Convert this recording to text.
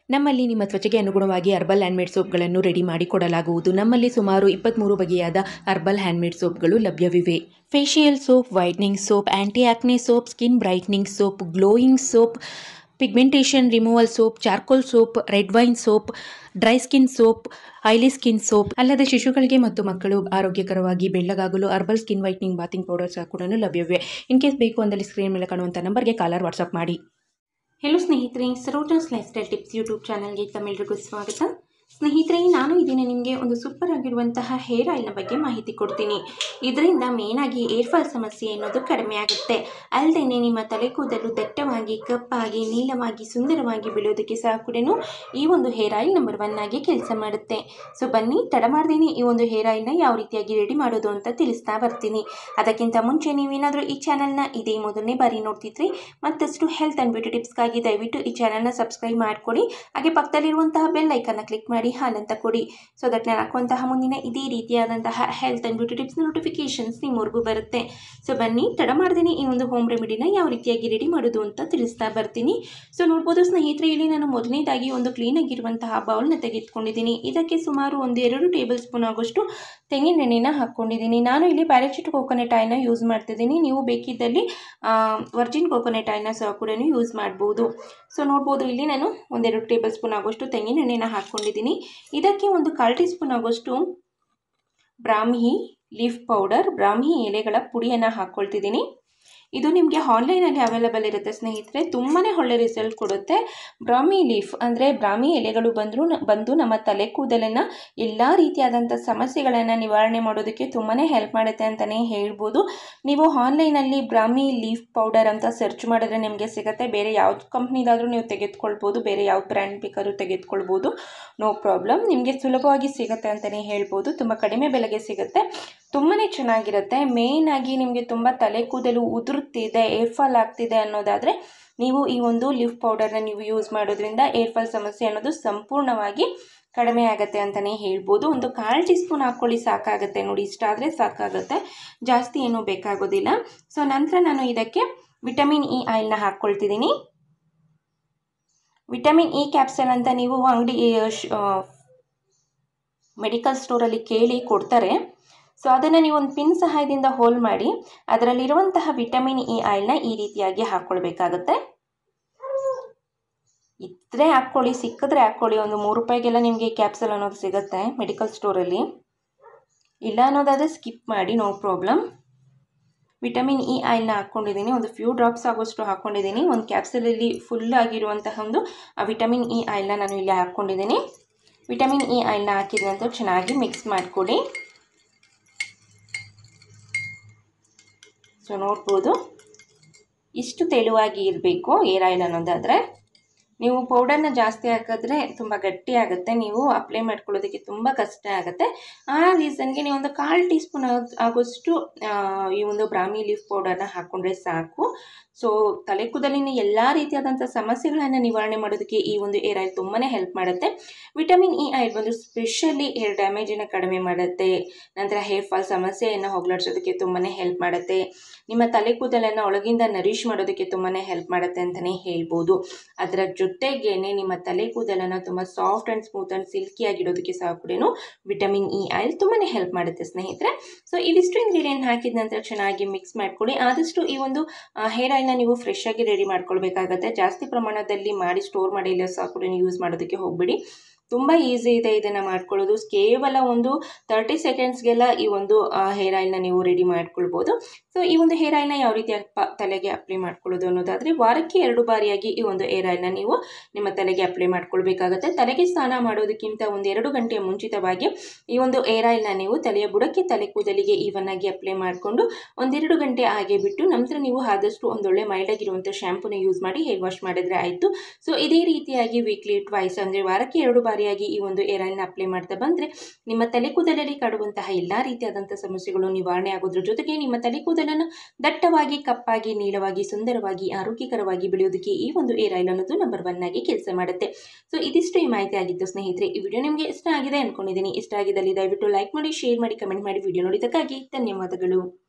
ನಮ್ಮಲ್ಲಿ ನಿಮ್ಮ ತ್ವಚೆಗೆ ಅನುಗುಣವಾಗಿ ಹರ್ಬಲ್ ಹ್ಯಾಂಡ್ಮೇಡ್ ಸೋಪ್ಗಳನ್ನು ರೆಡಿ ಮಾಡಿಕೊಡಲಾಗುವುದು ನಮ್ಮಲ್ಲಿ ಸುಮಾರು ಇಪ್ಪತ್ತ್ಮೂರು ಬಗೆಯಾದ ಹರ್ಬಲ್ ಹ್ಯಾಂಡ್ಮೇಡ್ ಸೋಪ್ಗಳು ಲಭ್ಯವಿವೆ facial soap whitening soap anti acne soap skin brightening soap glowing soap pigmentation removal soap charcoal soap red wine soap dry skin soap oily skin soap ಅಲ್ಲದೆ ಶಿಶುಗಳಿಗೆ ಮತ್ತು ಮಕ್ಕಳು ಆರೋಗ್ಯಕರವಾಗಿ ಬೆಳ್ಳಗಾಗಲು herbal skin whitening bathing powder ಸಹ ಕೂಡ ಲಭ್ಯವಿವೆ in case ಬೇಕು ಅಂದಲ್ಲಿ ಸ್ಕ್ರೀನ್ ಮೇಲೆ ಕಾಣುವಂಥ ನಂಬರ್ಗೆ ಕಾಲರ್ ವಾಟ್ಸಪ್ ಮಾಡಿ ಹೆಲೋ ಸ್ನೇಹಿತರೆ ಸರೋಟನ್ಸ್ ಲೈಫ್ ಸ್ಟೈಲ್ ಟಿಪ್ಸ್ ಯೂಟ್ಯೂಬ್ ಚಾನಲ್ಗೆ ತಮ್ಮೆಲ್ಲರಿಗೂ ಸ್ವಾಗತ ಸ್ನೇಹಿತರೆ ನಾನು ಇದನ್ನು ನಿಮಗೆ ಒಂದು ಸೂಪರ್ ಆಗಿರುವಂತಹ ಹೇರ್ ಆಯಿಲ್ನ ಬಗ್ಗೆ ಮಾಹಿತಿ ಕೊಡ್ತೀನಿ ಇದರಿಂದ ಮೇನಾಗಿ ಏರ್ ಫಾಲ್ ಸಮಸ್ಯೆ ಅನ್ನೋದು ಕಡಿಮೆ ಆಗುತ್ತೆ ಅಲ್ಲದೆ ನಿಮ್ಮ ತಲೆ ಕೂದಲು ದಟ್ಟವಾಗಿ ಕಪ್ಪಾಗಿ ನೀಳವಾಗಿ ಸುಂದರವಾಗಿ ಬೆಳೆಯೋದಕ್ಕೆ ಸಹ ಕೂಡ ಈ ಒಂದು ಹೇರ್ ಆಯಿಲ್ ನಂಬರ್ ಒನ್ ಆಗಿ ಕೆಲಸ ಮಾಡುತ್ತೆ ಸೊ ಬನ್ನಿ ತಡ ಮಾಡ್ದೇನೆ ಈ ಒಂದು ಹೇರ್ ಆಯಿಲ್ನ ಯಾವ ರೀತಿಯಾಗಿ ರೆಡಿ ಮಾಡೋದು ಅಂತ ತಿಳಿಸ್ತಾ ಬರ್ತೀನಿ ಅದಕ್ಕಿಂತ ಮುಂಚೆ ನೀವೇನಾದರೂ ಈ ಚಾನಲ್ನ ಇದೇ ಮೊದಲನೇ ಬಾರಿ ನೋಡ್ತಿದ್ರಿ ಮತ್ತಷ್ಟು ಹೆಲ್ತ್ ಆ್ಯಂಡ್ ಬ್ಯೂಟಿ ಟಿಪ್ಸ್ಗಾಗಿ ದಯವಿಟ್ಟು ಈ ಚಾನಲ್ನ ಸಬ್ಸ್ಕ್ರೈಬ್ ಮಾಡಿಕೊಡಿ ಹಾಗೆ ಪಕ್ಕದಲ್ಲಿರುವಂತಹ ಬೆಲ್ ಐಕನ್ನ ಕ್ಲಿಕ್ ಮಾಡಿ ಹಾಲಂತ ಕೊಡಿ ಸೊ ದಟ್ ನಾನು ಹಾಕುವಂತಹ ಮುಂದಿನ ಇದೇ ರೀತಿಯಾದಂತಹ ಹೆಲ್ತ್ ಆ್ಯಂಡ್ ಬ್ಯೂಟಿ ಟಿಪ್ಸ್ನ ನೋಟಿಫಿಕೇಷನ್ಸ್ ನಿಮ್ಮವರೆಗೂ ಬರುತ್ತೆ ಸೊ ಬನ್ನಿ ತಡ ಮಾಡ್ದೇನೆ ಈ ಒಂದು ಹೋಮ್ ರೆಮಿಡಿನ ಯಾವ ರೀತಿಯಾಗಿ ರೆಡಿ ಮಾಡೋದು ಅಂತ ತಿಳಿಸ್ತಾ ಬರ್ತೀನಿ ಸೊ ನೋಡ್ಬೋದು ಸ್ನೇಹಿತರೆ ಇಲ್ಲಿ ನಾನು ಮೊದಲನೇದಾಗಿ ಒಂದು ಕ್ಲೀನಾಗಿರುವಂತಹ ಬೌಲ್ನ ತೆಗೆದುಕೊಂಡಿದ್ದೀನಿ ಇದಕ್ಕೆ ಸುಮಾರು ಒಂದು ಎರಡು ಟೇಬಲ್ ಸ್ಪೂನ್ ಆಗೋಷ್ಟು ತೆಂಗಿನೆಣ್ಣೆನ ಹಾಕ್ಕೊಂಡಿದ್ದೀನಿ ನಾನು ಇಲ್ಲಿ ಪ್ಯಾರಾಚೂಟ್ ಕೋಕೋನಟ್ ಆಯಿಲ್ನ ಯೂಸ್ ಮಾಡ್ತಿದ್ದೀನಿ ನೀವು ಬೇಕಿದ್ದಲ್ಲಿ ವರ್ಜಿನ್ ಕೋಕೋನಟ್ ಆಯಿಲ್ನ ಸಹ ಕೂಡ ಯೂಸ್ ಮಾಡ್ಬೋದು ಸೊ ನೋಡ್ಬೋದು ಇಲ್ಲಿ ನಾನು ಒಂದೆರಡು ಟೇಬಲ್ ಸ್ಪೂನ್ ಆಗೋಷ್ಟು ತೆಂಗಿನೆಣ್ಣೆನ ಹಾಕ್ಕೊಂಡಿದ್ದೀನಿ ಇದಕ್ಕೆ ಒಂದು ಕಾಲು ಟೀ ಸ್ಪೂನ್ ಆಗೋಷ್ಟು ಬ್ರಾಹ್ಮಿ ಲೀಫ್ ಪೌಡರ್ ಬ್ರಾಹ್ಮಿ ಎಲೆಗಳ ಪುಡಿಯನ್ನು ಹಾಕ್ಕೊಳ್ತಿದ್ದೀನಿ ಇದು ನಿಮಗೆ ಆನ್ಲೈನಲ್ಲಿ ಅವೈಲಬಲ್ ಇರುತ್ತೆ ಸ್ನೇಹಿತರೆ ತುಂಬಾ ಒಳ್ಳೆ ರಿಸಲ್ಟ್ ಕೊಡುತ್ತೆ ಬ್ರಾಹ್ಮಿ ಲೀಫ್ ಅಂದರೆ ಬ್ರಾಹ್ಮಿ ಎಲೆಗಳು ಬಂದರೂ ಬಂದು ನಮ್ಮ ತಲೆ ಕೂದಲನ್ನು ಎಲ್ಲ ರೀತಿಯಾದಂಥ ಸಮಸ್ಯೆಗಳನ್ನು ನಿವಾರಣೆ ಮಾಡೋದಕ್ಕೆ ತುಂಬಾ ಹೆಲ್ಪ್ ಮಾಡುತ್ತೆ ಅಂತಲೇ ಹೇಳ್ಬೋದು ನೀವು ಆನ್ಲೈನಲ್ಲಿ ಬ್ರಾಹ್ಮಿ ಲೀಫ್ ಪೌಡರ್ ಅಂತ ಸರ್ಚ್ ಮಾಡಿದ್ರೆ ನಿಮಗೆ ಸಿಗುತ್ತೆ ಬೇರೆ ಯಾವ್ದು ಕಂಪ್ನಿದಾದರೂ ನೀವು ತೆಗೆದುಕೊಳ್ಬೋದು ಬೇರೆ ಯಾವ ಬ್ರ್ಯಾಂಡ್ ಬೇಕಾದ್ರೂ ತೆಗೆದುಕೊಳ್ಬೋದು ನೋ ಪ್ರಾಬ್ಲಮ್ ನಿಮಗೆ ಸುಲಭವಾಗಿ ಸಿಗುತ್ತೆ ಅಂತಲೇ ಹೇಳ್ಬೋದು ತುಂಬ ಕಡಿಮೆ ಬೆಲೆಗೆ ಸಿಗುತ್ತೆ ತುಂಬಾ ಚೆನ್ನಾಗಿರುತ್ತೆ ಮೇಯ್ನಾಗಿ ನಿಮಗೆ ತುಂಬ ತಲೆ ಕೂದಲು ಉದುರುತ್ತಿದೆ ಏರ್ ಫಾಲ್ ಆಗ್ತಿದೆ ಅನ್ನೋದಾದರೆ ನೀವು ಈ ಒಂದು ಲಿಫ್ ಪೌಡರ್ನ ನೀವು ಯೂಸ್ ಮಾಡೋದ್ರಿಂದ ಏರ್ ಫಾಲ್ ಸಮಸ್ಯೆ ಅನ್ನೋದು ಸಂಪೂರ್ಣವಾಗಿ ಕಡಿಮೆ ಆಗುತ್ತೆ ಅಂತಲೇ ಹೇಳ್ಬೋದು ಒಂದು ಕಾಲು ಟೀ ಸ್ಪೂನ್ ಹಾಕ್ಕೊಳ್ಳಿ ಸಾಕಾಗುತ್ತೆ ನೋಡಿ ಇಷ್ಟ ಆದರೆ ಸಾಕಾಗುತ್ತೆ ಜಾಸ್ತಿ ಏನೂ ಬೇಕಾಗೋದಿಲ್ಲ ಸೊ ನಂತರ ನಾನು ಇದಕ್ಕೆ ವಿಟಮಿನ್ ಇ ಆಯಿಲ್ನ ಹಾಕ್ಕೊಳ್ತಿದ್ದೀನಿ ವಿಟಮಿನ್ ಇ ಕ್ಯಾಪ್ಸಲ್ ಅಂತ ನೀವು ಅಂಗಡಿ ಮೆಡಿಕಲ್ ಸ್ಟೋರಲ್ಲಿ ಕೇಳಿ ಕೊಡ್ತಾರೆ ಸೊ ಅದನ್ನು ನೀವು ಒಂದು ಪಿನ್ ಸಹಾಯದಿಂದ ಹೋಲ್ ಮಾಡಿ ಅದರಲ್ಲಿರುವಂತಹ ವಿಟಮಿನ್ ಇ ಆಯಿಲ್ನ ಈ ರೀತಿಯಾಗಿ ಹಾಕ್ಕೊಳ್ಬೇಕಾಗತ್ತೆ ಇದ್ರೆ ಹಾಕ್ಕೊಳ್ಳಿ ಸಿಕ್ಕಿದ್ರೆ ಹಾಕ್ಕೊಳ್ಳಿ ಒಂದು ಮೂರು ರೂಪಾಯಿಗೆಲ್ಲ ನಿಮಗೆ ಕ್ಯಾಪ್ಸಲ್ ಅನ್ನೋದು ಸಿಗುತ್ತೆ ಮೆಡಿಕಲ್ ಸ್ಟೋರಲ್ಲಿ ಇಲ್ಲ ಅನ್ನೋದಾದರೆ ಸ್ಕಿಪ್ ಮಾಡಿ ನೋ ಪ್ರಾಬ್ಲಮ್ ವಿಟಮಿನ್ ಇ ಆಯಿಲ್ನ ಹಾಕ್ಕೊಂಡಿದ್ದೀನಿ ಒಂದು ಫ್ಯೂ ಡ್ರಾಪ್ಸ್ ಆಗೋಷ್ಟು ಹಾಕ್ಕೊಂಡಿದ್ದೀನಿ ಒಂದು ಕ್ಯಾಪ್ಸಲಲ್ಲಿ ಫುಲ್ ಆಗಿರುವಂತಹ ಒಂದು ವಿಟಮಿನ್ ಇ ಆಯಿಲ್ನ ನಾನು ಇಲ್ಲಿ ಹಾಕ್ಕೊಂಡಿದ್ದೀನಿ ವಿಟಮಿನ್ ಇ ಆಯಿಲ್ನ ಹಾಕಿದ ನಂತರ ಚೆನ್ನಾಗಿ ಮಿಕ್ಸ್ ಮಾಡಿಕೊಡಿ ಸೊ ನೋಡ್ಬೋದು ಇಷ್ಟು ತೆಳುವಾಗಿ ಇರಬೇಕು ಏರ್ ಆಯಿಲ್ ಅನ್ನೋದಾದರೆ ನೀವು ಪೌಡರ್ನ ಜಾಸ್ತಿ ಹಾಕಿದ್ರೆ ತುಂಬ ಗಟ್ಟಿ ಆಗುತ್ತೆ ನೀವು ಅಪ್ಲೈ ಮಾಡ್ಕೊಳ್ಳೋದಕ್ಕೆ ತುಂಬ ಕಷ್ಟ ಆಗುತ್ತೆ ಆ ರೀಸನ್ಗೆ ನೀವು ಒಂದು ಕಾಲು ಟೀ ಸ್ಪೂನ್ ಆಗೋಷ್ಟು ಈ ಒಂದು ಬ್ರಾಹ್ಮಿ ಲೀಫ್ ಪೌಡರ್ನ ಹಾಕ್ಕೊಂಡ್ರೆ ಸಾಕು ಸೊ ತಲೆ ಕೂದಲಿನ ಎಲ್ಲ ರೀತಿಯಾದಂಥ ಸಮಸ್ಯೆಗಳನ್ನು ನಿವಾರಣೆ ಮಾಡೋದಕ್ಕೆ ಈ ಒಂದು ಏರ್ ಆಯಿಲ್ ತುಂಬಾ ಹೆಲ್ಪ್ ಮಾಡುತ್ತೆ ವಿಟಮಿನ್ ಇ ಆಯಿಲ್ ಬಂದು ಸ್ಪೆಷಲಿ ಹೇರ್ ಡ್ಯಾಮೇಜನ್ನು ಕಡಿಮೆ ಮಾಡುತ್ತೆ ನಂತರ ಹೇರ್ ಫಾಲ್ ಸಮಸ್ಯೆಯನ್ನು ಹೋಗಲಾಡಿಸೋದಕ್ಕೆ ತುಂಬಾ ಹೆಲ್ಪ್ ಮಾಡುತ್ತೆ ನಿಮ್ಮ ತಲೆ ಕೂದಲನ್ನು ಒಳಗಿಂದ ನರಿಶ್ ಮಾಡೋದಕ್ಕೆ ತುಂಬಾ ಹೆಲ್ಪ್ ಮಾಡುತ್ತೆ ಅಂತಲೇ ಹೇಳ್ಬೋದು ಅದರ ಜೊತೆಗೇನೆ ನಿಮ್ಮ ತಲೆ ಕೂದಲನ್ನು ತುಂಬ soft and smooth and silky ಆಗಿಡೋದಕ್ಕೆ ಸಹ ಕೂಡ ವಿಟಮಿನ್ ಇ ಆಯಿಲ್ ತುಂಬಾ ಹೆಲ್ಪ್ ಮಾಡುತ್ತೆ ಸ್ನೇಹಿತರೆ ಸೊ ಇವಿಷ್ಟು ಇಂಗ್ರೀಡಿಯೆಂಟ್ ಹಾಕಿದ ನಂತರ ಚೆನ್ನಾಗಿ ಮಿಕ್ಸ್ ಮಾಡ್ಕೊಳ್ಳಿ ಆದಷ್ಟು ಈ ಒಂದು ಹೇರ್ ಆಯಿಲ್ನ ನೀವು ಫ್ರೆಶ್ ಆಗಿ ರೆಡಿ ಮಾಡ್ಕೊಳ್ಬೇಕಾಗತ್ತೆ ಜಾಸ್ತಿ ಪ್ರಮಾಣದಲ್ಲಿ ಮಾಡಿ ಸ್ಟೋರ್ ಮಾಡಿ ಇಲ್ಲ ಸಹ ಕೂಡ ಯೂಸ್ ಮಾಡೋದಕ್ಕೆ ಹೋಗಬೇಡಿ ತುಂಬ ಈಸಿ ಇದೆ ಇದನ್ನು ಮಾಡ್ಕೊಳ್ಳೋದು ಕೇವಲ ಒಂದು ತರ್ಟಿ ಸೆಕೆಂಡ್ಸ್ಗೆಲ್ಲ ಈ ಒಂದು ಹೇರ್ ಆಯಿಲ್ನ ನೀವು ರೆಡಿ ಮಾಡ್ಕೊಳ್ಬೋದು ಸೊ ಈ ಒಂದು ಹೇರ್ ಆಯಿಲ್ನ ಯಾವ ರೀತಿ ಪ ತಲೆಗೆ ಅಪ್ಲೈ ಮಾಡ್ಕೊಳ್ಳೋದು ಅನ್ನೋದಾದರೆ ವಾರಕ್ಕೆ ಎರಡು ಬಾರಿಯಾಗಿ ಈ ಒಂದು ಹೇರ್ ಆಯಿಲ್ನ ನೀವು ನಿಮ್ಮ ತಲೆಗೆ ಅಪ್ಲೈ ಮಾಡ್ಕೊಳ್ಬೇಕಾಗತ್ತೆ ತಲೆಗೆ ಸ್ನಾನ ಮಾಡೋದಕ್ಕಿಂತ ಒಂದು ಎರಡು ಗಂಟೆಯ ಮುಂಚಿತವಾಗಿ ಈ ಒಂದು ಹೇರ್ ಆಯಿಲ್ನ ನೀವು ತಲೆಯ ಬುಡಕ್ಕೆ ತಲೆ ಕೂದಲಿಗೆ ಈವನ್ನಾಗಿ ಅಪ್ಲೈ ಮಾಡಿಕೊಂಡು ಒಂದೆರಡು ಗಂಟೆ ಹಾಗೆ ಬಿಟ್ಟು ನಂತರ ನೀವು ಆದಷ್ಟು ಒಂದೊಳ್ಳೆ ಮೈಲ್ಡಾಗಿರುವಂಥ ಶ್ಯಾಂಪೂನ ಯೂಸ್ ಮಾಡಿ ಹೇರ್ ವಾಶ್ ಮಾಡಿದರೆ ಆಯಿತು ಸೊ ಇದೇ ರೀತಿಯಾಗಿ ವೀಕ್ಲಿ ಟ್ವೈಸ್ ಅಂದರೆ ವಾರಕ್ಕೆ ಎರಡು ಬಾರಿಯಾಗಿ ಈ ಒಂದು ಏರ್ ಆಯಿಲ್ನ ಅಪ್ಲೈ ಮಾಡ್ತಾ ಬಂದರೆ ನಿಮ್ಮ ತಲೆ ಕೂದಲಲ್ಲಿ ಕಾಡುವಂತಹ ಎಲ್ಲ ರೀತಿಯಾದಂಥ ಸಮಸ್ಯೆಗಳು ನಿವಾರಣೆ ಆಗೋದ್ರ ಜೊತೆಗೆ ನಿಮ್ಮ ತಲೆ ಕೂದಲನ್ನು ದಟ್ಟವಾಗಿ ಕಪ್ಪಾಗಿ ನೀಳವಾಗಿ ಸುಂದರವಾಗಿ ಆರೋಗ್ಯಕರವಾಗಿ ಬೆಳೆಯೋದಕ್ಕೆ ಈ ಒಂದು ಏರ್ ಆಯಿಲ್ ಅನ್ನೋದು ನಂಬರ್ ಒನ್ ಆಗಿ ಕೆಲಸ ಮಾಡುತ್ತೆ ಸೊ ಇದಿಷ್ಟು ಈ ಮಾಹಿತಿ ಆಗಿತ್ತು ಸ್ನೇಹಿತರೆ ಈ ವಿಡಿಯೋ ನಿಮಗೆ ಇಷ್ಟ ಆಗಿದೆ ಅಂದ್ಕೊಂಡಿದ್ದೀನಿ ಇಷ್ಟ ಆಗಿದ್ದಲ್ಲಿ ದಯವಿಟ್ಟು ಲೈಕ್ ಮಾಡಿ ಶೇರ್ ಮಾಡಿ ಕಮೆಂಟ್ ಮಾಡಿ ವಿಡಿಯೋ ನೋಡಿದ್ದಕ್ಕಾಗಿ ಧನ್ಯವಾದಗಳು